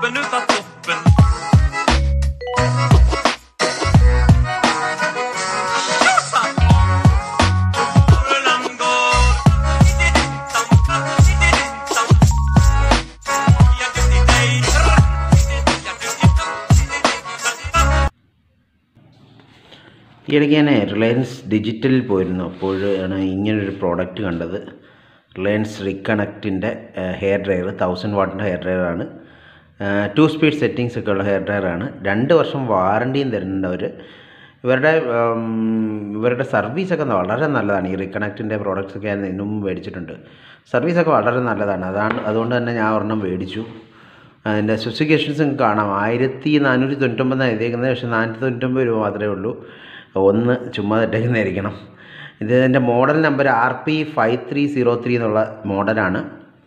toppen utav toppen. Tjosa! Rullan går. Di-di-di-dam, di-di-di-dam. Ja, di-di-dej. Ja, di-di-dam, di-di-di-dam. ഈ ഇടയ്ക്ക് ഞാൻ Reliance ഡിജിറ്റലിൽ പോയിരുന്നു അപ്പോഴാണ് ഇങ്ങനൊരു പ്രോഡക്റ്റ് കണ്ടത് റിലയൻസ് റീകണക്റ്റിൻ്റെ ഹെയർ ഡ്രയർ തൗസൻഡ് വാട്ടിൻ്റെ ഹെയർ ഡ്രയറാണ് ടു സ്പീഡ് സെറ്റിങ്സ് ഒക്കെ ഉള്ള ഹെയർ ഡ്രയറാണ് രണ്ട് വർഷം വാറണ്ടിയും തരുന്നുണ്ട് അവർ ഇവരുടെ ഉം, ഇവരുടെ സർവീസൊക്കെ വളരെ നല്ലതാണ് ഈ റീകണക്റ്റിൻ്റെ പ്രോഡക്റ്റ്സ് ഒക്കെ ഞാൻ ഇതിനു മുമ്പ് മേടിച്ചിട്ടുണ്ട് സർവീസൊക്കെ വളരെ നല്ലതാണ് അതാണ് അതുകൊണ്ട് തന്നെ ഞാൻ ഒരെണ്ണം മേടിച്ചു അതിൻ്റെ സ്പെസിഫിക്കേഷൻസും കാണാം ആയിരത്തി നാനൂറ്റി തൊണ്ണൂറ്റൊമ്പതാണ് എഴുതിയേക്കുന്നത് പക്ഷേ നാനൂറ്റി തൊണ്ണൂറ്റൊമ്പത് രൂപ മാത്രമേ ഉള്ളൂ ഒന്ന് ചുമ്മാ ഇട്ടേക്കുന്നതായിരിക്കണം ഇത് എൻ്റെ model number R P five three zero three എന്നുള്ള മോഡലാണ്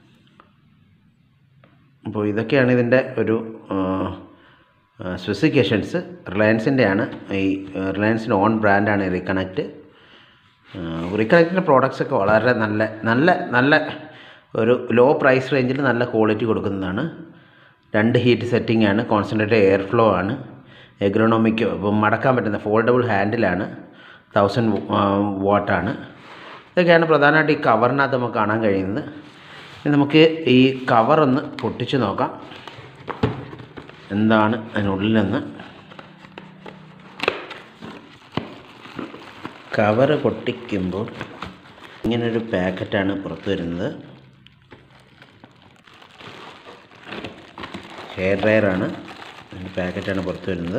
അപ്പോൾ ഇതൊക്കെയാണ് ഇതിൻ്റെ ഒരു സ്പെസിഫിക്കേഷൻസ് റിലയൻസിൻ്റെയാണ് ഈ റിലയൻസിൻ്റെ ഓൺ ബ്രാൻഡാണ് റീകണക്റ്റ് റീകണക്റ്റിൻ്റെ പ്രോഡക്റ്റ്സ് ഒക്കെ വളരെ നല്ല നല്ല നല്ല ഒരു ലോ പ്രൈസ് റേഞ്ചിൽ നല്ല ക്വാളിറ്റി കൊടുക്കുന്നതാണ് രണ്ട് ഹീറ്റ് സെറ്റിംഗ് ആണ് കോൺസെൻട്രേറ്റ് എയർ ഫ്ലോ ആണ് എഗ്രോണോമിക് ഇപ്പം മടക്കാൻ പറ്റുന്ന ഫോൾഡബിൾ ഹാൻഡിലാണ് തൗസൻഡ് വാട്ടാണ് ഇതൊക്കെയാണ് പ്രധാനമായിട്ട് ഈ കവറിനകത്ത് നമുക്ക് കാണാൻ കഴിയുന്നത് ഇനി നമുക്ക് ഈ കവറൊന്ന് പൊട്ടിച്ച് നോക്കാം എന്താണ് അതിനുള്ളിലെന്ന് കവറ് പൊട്ടിക്കുമ്പോൾ ഇങ്ങനൊരു പാക്കറ്റാണ് പുറത്ത് വരുന്നത് ഹെയർ ഡ്രയറാണ് അതിൻ്റെ പാക്കറ്റാണ് പുറത്ത് വരുന്നത്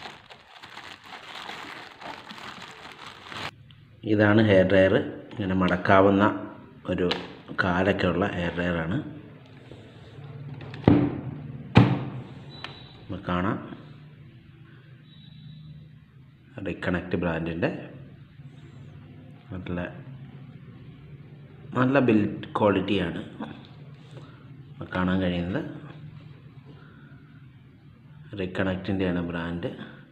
ഇതാണ് ഹെയർ ഡ്രയർ ഇങ്ങനെ മടക്കാവുന്ന ഒരു കാലൊക്കെ ഉള്ള ഹെയർ ഡ്രയറാണ് നമുക്ക് കാണാം റീകണക്റ്റ് ബ്രാൻഡിൻ്റെ നല്ല നല്ല ബിൽഡ് ക്വാളിറ്റിയാണ് കാണാൻ കഴിയുന്നത് റീകണക്റ്റിൻ്റെയാണ് ബ്രാൻഡ്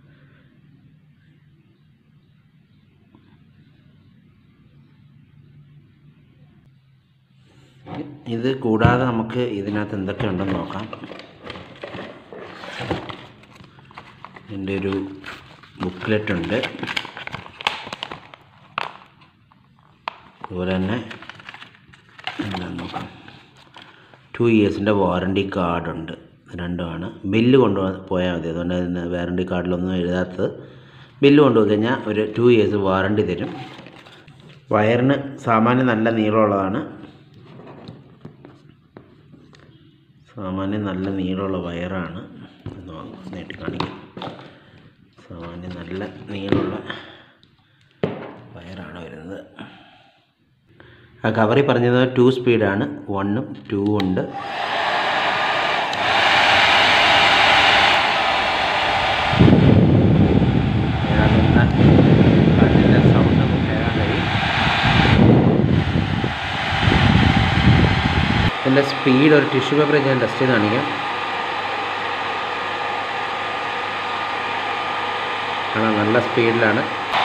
ഇത് കൂടാതെ നമുക്ക് ഇതിനകത്ത് എന്തൊക്കെ ഉണ്ടെന്ന് നോക്കാം ഇതിൻ്റെ ഒരു ബുക്ക്ലെറ്റ് ഉണ്ട് അതുപോലെ തന്നെ എന്താന്ന് നോക്കാം ടു ഇയേഴ്സിൻ്റെ വാറണ്ടി കാർഡുണ്ട് രണ്ടുമാണ് ബില്ല് കൊണ്ടു പോയാൽ മതി അതുകൊണ്ട് അതിന് വാറണ്ടി കാർഡിലൊന്നും എഴുതാത്തത് ബില്ല് കൊണ്ടുപോയി കഴിഞ്ഞാൽ ഒരു ടു ഇയേഴ്സ് വാറണ്ടി തരും വയറിന് സാമാന്യം നല്ല നീളമുള്ളതാണ് സാമാന്യം നല്ല നീളമുള്ള വയറാണ് എന്ന് വാങ്ങും നീട്ടി കാണിക്കാം സാമാന്യം നല്ല നീളമുള്ള വയറാണ് വരുന്നത് ആ കവറിൽ പറഞ്ഞത് ടു സ്പീഡാണ് വണ്ണും ടൂ ഉണ്ട് അതിൻ്റെ സൗണ്ട് നമുക്ക് കേൾക്കാൻ കഴിയും ഇതിൻ്റെ സ്പീഡ് ഒരു ടിഷ്യൂ പേപ്പർ ഞാൻ ടെസ്റ്റ് ചെയ്ത് കാണിക്കാം കാണാം നല്ല സ്പീഡിലാണ്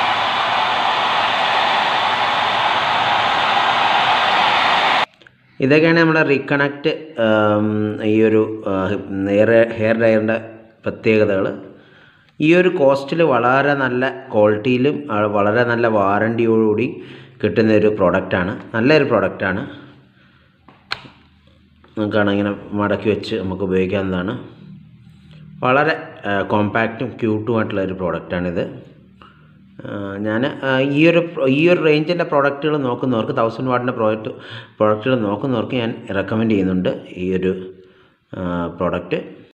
ഇതൊക്കെയാണ് നമ്മുടെ റീകണക്റ്റ് ഈ ഒരു ഹെയർ ഹെയർ ഡയറിൻ്റെ പ്രത്യേകതകൾ ഈ ഒരു കോസ്റ്റിൽ വളരെ നല്ല ക്വാളിറ്റിയിലും ആ, വളരെ നല്ല വാറണ്ടിയോടുകൂടി കിട്ടുന്ന ഒരു പ്രോഡക്റ്റാണ് നല്ലൊരു പ്രോഡക്റ്റാണ് നമുക്കാണ് ഇങ്ങനെ മടക്കി വെച്ച് നമുക്ക് ഉപയോഗിക്കാവുന്നതാണ് വളരെ കോമ്പാക്റ്റും ക്യൂട്ടുമായിട്ടുള്ള ഒരു പ്രോഡക്റ്റാണിത് ഞാൻ ഈ ഒരു ഈ ഒരു റേഞ്ചിൻ്റെ പ്രോഡക്റ്റുകൾ നോക്കുന്നവർക്ക് തൗസൻഡ് വാട്ടിൻ്റെ പ്രോഡക്റ്റ് പ്രോഡക്റ്റുകൾ നോക്കുന്നവർക്ക് ഞാൻ റെക്കമെൻഡ് ചെയ്യുന്നുണ്ട് ഈ ഒരു പ്രോഡക്റ്റ്